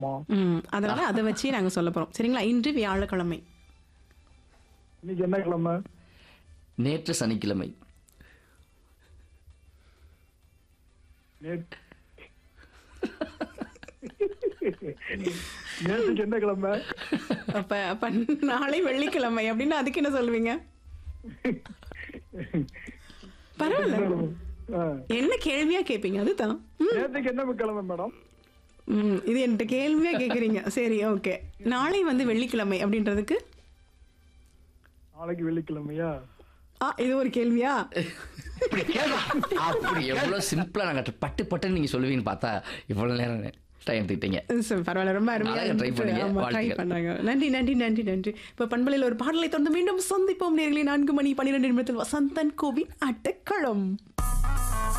ஆமா ம் அதனால அதை வச்சே நாங்க சொல்ல போறோம் சரிங்களா இன்று வியாழக்கிழமை இன்னைக்கு என்ன கிழமை நேற்று சனிக்கிழமை நேற்று நேற்றுக்கு என்ன கிழமை அப்ப அப்ப நாளை வெள்ளிக்கிழமை அப்படின்னு அதுக்கு என்ன சொல்லுவீங்க பரவாயில்ல ஆ. என்ன கேள்வியா கேட்பீங்க அதுதான் ம், நேற்றுக்கு என்ன கிழமை மேடம் ம் இது என்கிட்ட கேள்வியா கேக்குறீங்க சரி ஓகே நாளை வந்து வெள்ளிக்கிழமை அப்படின்றதுக்கு நாளைக்கு வெள்ளிக்கிழமையா ஆ இது ஒரு கேள்வியா அப்படி எவ்வளவு சிம்பிளா நாங்க பட்டு பட்டுன்னு நீங்க சொல்லுவீங்கன்னு பார்த்தா இவ்வளவு நேரம் டைம் எடுத்துக்கிட்டீங்க சரி, பரவாயில்ல ரொம்ப அருமையா நல்லா try பண்ணீங்க. ட்ரை வாழ்த்துக்கள். பண்ணாங்க நன்றி நன்றி நன்றி நன்றி இப்ப பண்பலையில் ஒரு பாடலை தொடர்ந்து மீண்டும் சந்திப்போம் நேர்களை நான்கு மணி பன்னிரெண்டு நிமிடத்தில் வசந்தன் கோவின் அட்டக்களம்